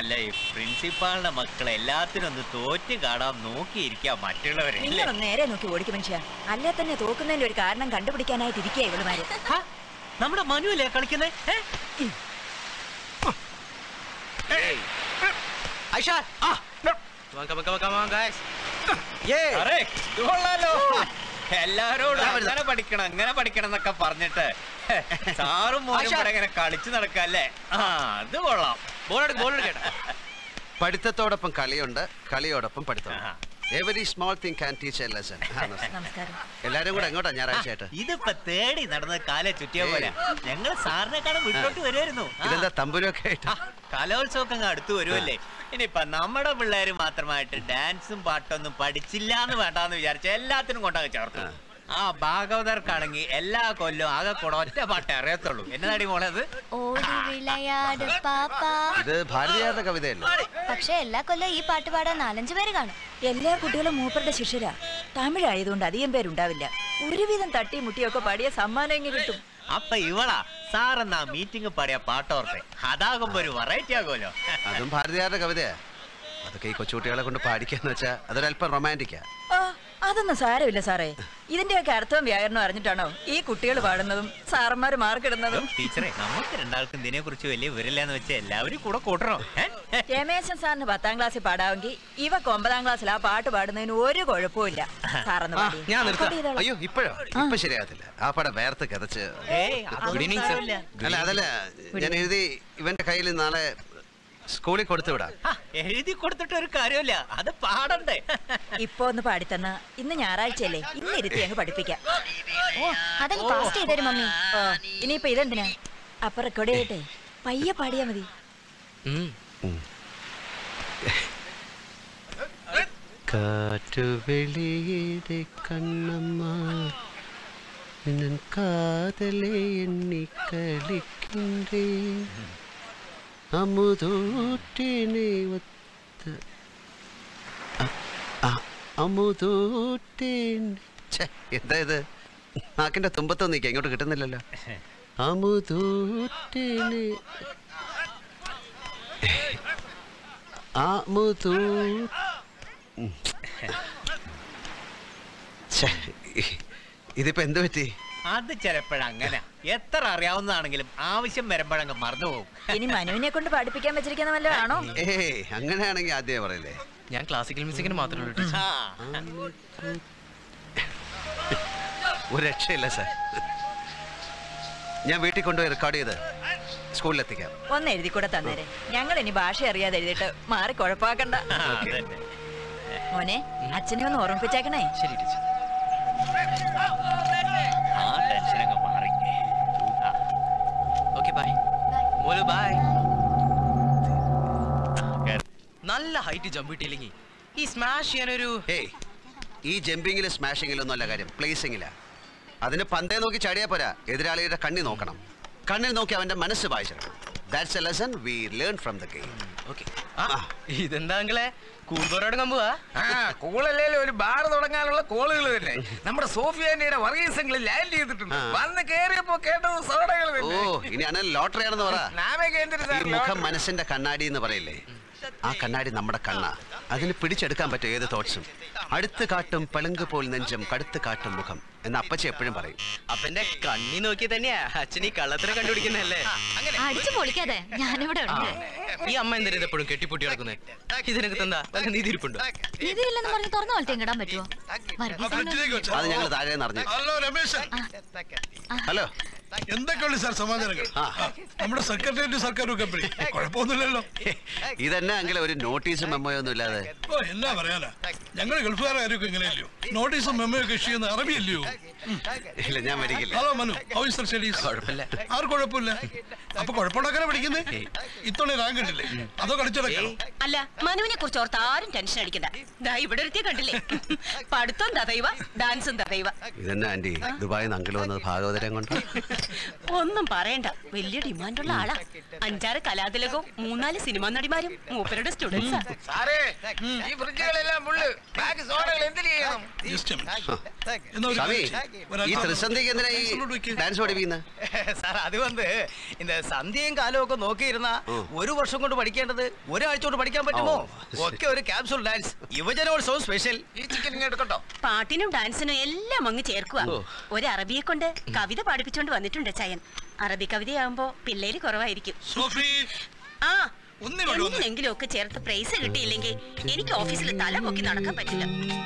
അല്ല ഈ പ്രിൻസിപ്പാളിന്റെ മക്കളെ എല്ലാത്തിനും ഒന്ന് തോറ്റ് കാണാൻ നോക്കിയിരിക്കാം മറ്റുള്ളവരെ അല്ലേ? നിങ്ങളൊന്ന് നേരെ നോക്കി ഓടിക്കും മനുഷ്യ അല്ലേ തന്നെ തോക്കുന്നതിന്റെ ഒരു കാരണം കണ്ടുപിടിക്കാനായിട്ട് ഇരിക്കുക ഇവളുമാര് ഹാ, നമ്മുടെ മനുവല്ലേ കളിക്കുന്നേ ഐഷാ ആ Come on, come on, come on, come on, guys. Yeah. എല്ലാരോടും അങ്ങനെ പഠിക്കണം അങ്ങനെ പഠിക്കണം എന്നൊക്കെ പറഞ്ഞിട്ട് സാറും മോനും ആശാ. കൂടെ ഇങ്ങനെ കളിച്ചു നടക്കല്ലേ ആ അത് കൊള്ളാം Ball എടുക്ക്, ball എടുക്ക് ഏട്ടാ. പഠിത്തത്തോടൊപ്പം കളിയുണ്ട് കളിയോടൊപ്പം പഠിത്തം ആഹാ. Every small thing can teach a lesson നമസ്കാരം എല്ലാരും കൂടെ എങ്ങോട്ടാ ഞായറാഴ്ച ആയിട്ട് ഇതിപ്പോ തേടി നടന്ന കാലെ ചുറ്റിയ പോലെ ഞങ്ങൾ സാറിനെക്കാളും വീട്ടിലോട്ട് വരുമായിരുന്നു ആ. ഇതെന്താ തമ്പുരൊക്കെ ആയിട്ട് ആ, കലോത്സവമൊക്കെ അങ്ങ് അടുത്ത് വരുമല്ലേ ഇനിയിപ്പൊ നമ്മുടെ പിള്ളേര് മാത്രമായിട്ട് ഡാൻസും പാട്ടൊന്നും പഠിച്ചില്ല എന്ന് വേണ്ടാന്ന് വിചാരിച്ച എല്ലാത്തിനും കൊണ്ടങ്ങ് ചേർത്തു ആ ഭാഗവതർക്കാണെങ്കിൽ എല്ലാ കൊല്ലവും ആകെ കൂടെ ഒറ്റ പാട്ടേ അറിയത്തുള്ളൂ എന്നതാടി മോളെ അത് ഓടി വിളയാട് പാപ്പ ഇത് ഭാരതീയരുടെ കവിതയല്ലേ പക്ഷെ എല്ലാ കൊല്ലം ഈ പാട്ട് പാടാൻ നാലഞ്ചു പേര് കാണും എല്ലാ കുട്ടികളും മൂപ്പരുടെ ശിഷ്യരാ തമിഴായതുകൊണ്ട് അധികം പേരുണ്ടാവില്ല ഒരുവിധം തട്ടി മുട്ടിയൊക്കെ പാടിയ സമ്മാനം എങ്ങനെ കിട്ടും അപ്പൊ ഇവളാ സാറെന്നാ മീറ്റിംഗ് പാടിയ പാട്ടോർത്തെ അതാകുമ്പോ ഒരു വെറൈറ്റി ആകുമല്ലോ അതും ഭാരതീയരുടെ കവിതയാ അതൊക്കെ ഈ കൊച്ചുകുട്ടികളെ കൊണ്ട് പാടിക്കാന്ന് വെച്ചാ അതൊരല്പം റൊമാൻറ്റിക്കാ ആ അതൊന്നും സാരമില്ല സാറേ ഇതിന്റെയൊക്കെ അർത്ഥവും വ്യാകരണം അറിഞ്ഞിട്ടാണോ ഈ കുട്ടികൾ പാടുന്നതും സാറന്മാര് മാർക്കിടുന്നതും ടീച്ചറെ നമുക്ക് രണ്ടാൾക്കും ഇതിനെ കുറിച്ച് വലിയ വിവരമില്ലാന്ന് വെച്ച് എല്ലാവരും കൂടെ കൂട്ടണോ ഏ? രമേശൻ സാറിന് പത്താം ക്ലാസ്സിൽ പാടാമെങ്കിൽ ഇവക്ക് ഒമ്പതാം ക്ലാസ്സിൽ ആ പാട്ട് പാടുന്നതിന് ഒരു കുഴപ്പമില്ല സാറന്ന് ആ, പാടി. ഞാൻ നിർത്താം. റെക്കോർഡ് ചെയ്തോളാം. അയ്യോ ഇപ്പോഴോ ഇപ്പൊ ശരിയാകത്തില്ല ആ പടം വേർത്ത് കിതച്ച് ഏയ്, അതൊന്നും Good evening, sir. സാരമില്ല. അല്ല അതല്ല ഞാൻ എഴുതി ഇവന്റെ കയ്യിൽ നാളെ സ്കൂളിൽ കൊടുത്തു വിടാം ആ, എഴുതി കൊടുത്തിട്ട് ഒരു കാര്യമില്ല അത് പാടണ്ടേ ഇപ്പൊ ഒന്ന് പാടിത്തന്ന ഇന്ന് ഞായറാഴ്ചയല്ലേ ഇന്ന് ഇരുത്തി അങ്ങ് പഠിപ്പിക്കാം ഓ അതങ്ങ് പാസ്റ്റ് ചെയ്തരും മമ്മി ഓ ഇനിയിപ്പൊ ഇതെന്തിനാ അപ്പൊ റെക്കോർഡ് ചെയ്യട്ടെ പയ്യെ പാടിയാ മതി ഉം. കാറ്റു വെളിയുടെ കണ്ണമ്മ നിൻ കാതലെ എണ്ണി കളിക്കിன்றേ അമുതൂറ്റിനെ ഒത്ത അ- അ- അമുതൂറ്റിൻ ഛെ, എന്താ ഇത് നാക്കിന്റെ തുമ്പത്തൊന്നും നിൽക്കുക ഇങ്ങോട്ട് കിട്ടുന്നില്ലല്ലോ അമുതൂറ്റിനെ അമുതൂ ഛെ, ഇ- ഇതിപ്പോ എന്ത് പറ്റി അത് ചിലപ്പോഴങ്ങനെ എത്ര അറിയാവുന്നതാണെങ്കിലും ആവശ്യം വരുമ്പോഴങ്ങ് മറന്നുപോകും ഇനി മനുവിനെ കൊണ്ട് പഠിപ്പിക്കാൻ വെച്ചിരിക്കുന്ന വല്ലതും ആണോ ഏയ് അങ്ങനെയാണെങ്കിൽ ആദ്യമേ പറയില്ലേ ഞാൻ ക്ലാസിക്കൽ മ്യൂസിക്കിന് മാത്രമേ ഉള്ളൂ ടീച്ചർ ആ, ഒരു രക്ഷയില്ല സാർ ഞാൻ വീട്ടിൽ കൊണ്ടുപോയി റെക്കോർഡ് ചെയ്ത് സ്കൂളിലെത്തിക്കാം ഒന്ന് എഴുതി കൂടെ തന്നേരെ ഞങ്ങൾ ഇനി ഭാഷ അറിയാതെ എഴുതിയിട്ട് മാറി കുഴപ്പാക്കണ്ട ആ, അതന്നെ. മോനെ അച്ഛനെ ഒന്ന് ഓർമ്മിപ്പിച്ചേക്കണേ ശരി ടീച്ചർ ആ ടെൻഷനൊക്കെ മാറി ആ, ഓക്കെ ബൈ മോലു ബൈ കേറ്. നല്ല ഹൈറ്റ് ജമ്പ് കിട്ടിയില്ലെങ്കിൽ ഈ സ്മാഷ് ചെയ്യാനൊരു ഏയ് ഈ ജമ്പിങ്ങിലും സ്മാഷിങ്ങിലും ഒന്നുമല്ല കാര്യം പ്ലേസിങ്ങിലാ അതിന് പന്തേ നോക്കി ചാടിയാ പോരാ എതിരാളിയുടെ കണ്ണി നോക്കണം കണ്ണിൽ നോക്കി അവന്റെ മനസ്സ് വായിച്ചെടുക്കണം that's a lesson we learn from the game okay ആ ഇതെന്താ അങ്കിളെ കൂടുതലോടെ കമ്പുവാ ആ കൂളല്ലേ ഒരു ബാർ തുടങ്ങാനുള്ള കോളുകൾ തന്നെ നമ്മുടെ സോഫിയാന്റെ വർഗീസങ്ങളിൽ ലാൻഡ് ചെയ്തിട്ടുണ്ട് ആ. വന്ന് കേറിയപ്പോ കേട്ടത് സോഡകൾ ഓ തന്നെ ഇനി അനൽ ലോട്ടറി ആണെന്ന് പറ നാമേ കേന്ദ്ര ഈ മുഖം മനസ്സിന്റെ കണ്ണാടി എന്ന് പറയില്ലേ ആ കണ്ണാടി നമ്മുടെ കണ്ണ അതിന് പിടിച്ചെടുക്കാൻ പറ്റും ഏത് തോട്ട്സും അടുത്ത് കാട്ടും പളുങ്ക് പോൽ നെഞ്ചും കടുത്ത് കാട്ടും മുഖം എന്ന് അപ്പച്ചി എപ്പോഴും പറയും അപ്പന്റെ കണ്ണി നോക്കി തന്നെയാ അച്ഛൻ ഈ കള്ളത്തിനെ കണ്ടുപിടിക്കുന്നല്ലേ അടിച്ചു പൊളിക്കാതെ ഞാനിവിടെ ആ, ഉണ്ട് ഈ അമ്മ എന്തിനാ എപ്പോഴും കെട്ടിപ്പൊട്ടി കിടക്കുന്നത് ഇതിനൊക്കെ തന്താ വല്ല നീതി ഇരിപ്പുണ്ടോ നിധിയില്ലെന്ന് പറഞ്ഞ് തുറന്നു പോലത്തെ ഇടാൻ പറ്റുമോ വർഗീസിന് അത് ഞങ്ങൾ താഴെ നിറഞ്ഞു ഹലോ രമേശൻ ഹലോ എന്തൊക്കെയുണ്ട് സാർ സമാധാനങ്ങൾ ആ. നമ്മുടെ സെക്രട്ടേറിയറ്റ് സർക്കാർ കമ്പനി കുഴപ്പമൊന്നുമില്ലല്ലോ ഇതന്നെ എങ്കിലും ഒരു നോട്ടീസും മെമ്മോയോ ഒന്നും ഇല്ലാതെ ഓ എന്നാ പറയാനാ ഞങ്ങൾ ഗൾഫുകാരും ഇങ്ങനെയല്ലയോ നോട്ടീസും മെമ്മയൊക്കെ ഇഷ്യൂ ചെയ്യുന്ന അറബിയല്ലയോ ഇല്ല ഞാൻ മരിക്കില്ല ഹലോ മനു ഹൗസ് സ്റ്റഡീസ് കുഴപ്പമില്ല ആർ കുഴപ്പമില്ല അപ്പൊ കുഴപ്പമുണ്ടാക്കാനാ പഠിക്കുന്നേ ഇത്തവണ റാങ്ക് കണ്ടില്ലേ അതോ കളിച്ചടക്കണം അല്ല മനുവിനെ കുറിച്ച് ഓർത്ത് ആരും ടെൻഷൻ അടിക്കണ്ട ദാ ഇവിടെ ഒരുത്തിയെ കണ്ടില്ലേ പഠിത്തം തതൈവ ഡാൻസും തതൈവ ഇതന്നെ ആന്റി ദുബായിൽ നിന്ന് അങ്കിൾ വന്നത് ഭാഗവതരം കൊണ്ട് ഒന്നും പറയണ്ട വലിയ ഡിമാൻഡുള്ള ആളാ അഞ്ചാറ് കലാതിലകവും മൂന്നാല് സിനിമാ നടിമാരും മൂപ്പരുടെ സ്റ്റുഡൻസാ സാറേ ഈ ഫ്രിഡ്ജുകളെല്ലാം ഫുള്ള് ബാക്കി സോഡകൾ എന്തിനു ചെയ്യണം Just a minute. എന്നാ ഒരു സ്വാമി ഒരു ഈ അല്പം ത്രിസന്ധിക്ക് എന്തിനാ ഈ ഇങ്ങോട്ട് വെക്ക്. ഡാൻസ് പഠിപ്പിക്കുന്നത് സാർ അത് വന്ന് இந்த സന്ധ്യയും കാലവും ഒക്കെ നോക്കിയിരുന്ന ഒരു വർഷം കൊണ്ട് പഠിക്കേണ്ടത് ഒരാഴ്ച കൊണ്ട് പഠിക്കാൻ പറ്റുമോ ഓ. ഒക്കെ ഒരു ക്യാപ്സൂൾ ഡാൻസ് യുവജനോത്സവം സ്പെഷ്യൽ ഈ ചിക്കൻ ഇങ്ങ് എടുക്കട്ടോ പാട്ടിനും ഡാൻസിനും എല്ലാം അങ്ങ് ചേർക്കുക ഒരു അറബിയെ കൊണ്ട് കവിത പാടിപ്പിച്ചോണ്ട് വന്നിട്ടുണ്ട് ചയൻ അറബി കവിതയാകുമ്പോ പിള്ളേര് കുറവായിരിക്കും സോഫി ആ ഒന്നിങ്ങോട്ട് വന്നേ. എന്തിനെങ്കിലും ഒക്കെ ചേർത്ത് പ്രൈസ് കിട്ടിയില്ലെങ്കിൽ എനിക്ക് ഓഫീസിൽ തല പൊക്കി നടക്കാൻ പറ്റില്ല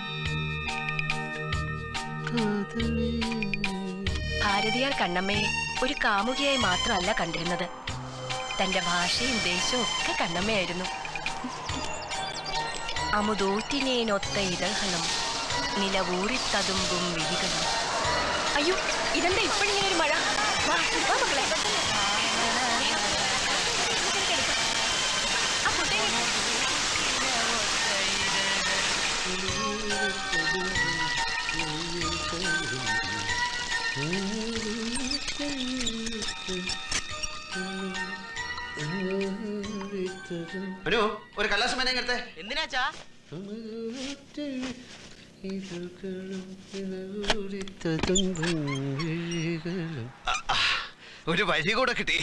ഭാരതിയാർ കണ്ണമ്മയെ ഒരു കാമുകിയായി മാത്രമല്ല കണ്ടിരുന്നത് തന്റെ ഭാഷയും ദേശവും ഒക്കെ കണ്ണമ്മയായിരുന്നു അമുദൂറ്റിനേനൊത്ത ഇതൾകളും നിലവൂറിത്തതുമ്പും വിഴികളും അയ്യോ ഇതെന്താ ഇപ്പോഴിങ്ങനെ ഒരു മഴ വാ, വാ മക്കളെ. ആ കുട്ടയെ അനു ഒരു കല്ലാസം വേണേ എടുത്തേ എന്തിനാച്ചാ ഒരു വഴി കൂടെ കിട്ടി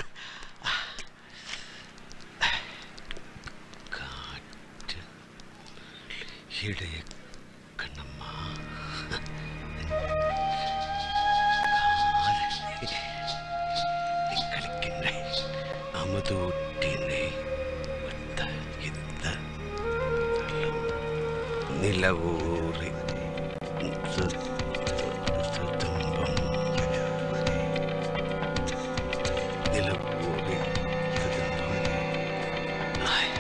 കാറ്റ് ഇടയ കണ്ണമ്മ കളിക്കുന്നേ അമുതൂട്ടിനെ ഒത്ത ഇത്ത നിലവൂറി തുമ്പം നിലവൂറി ആയ്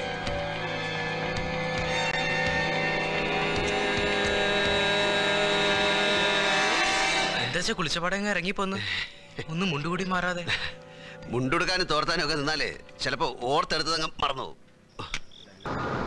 എന്താച്ചാ കുളിച്ചപാടങ്ങ് ഇറങ്ങിപ്പോന്ന് ഒന്നും മുണ്ടുകൂടി മാറാതെ മുണ്ടുടുക്കാനും തോർത്താനും ഒക്കെ നിന്നാലേ ചിലപ്പോ ഓർത്തെടുത്തതങ്ങ് മറന്നു പോകും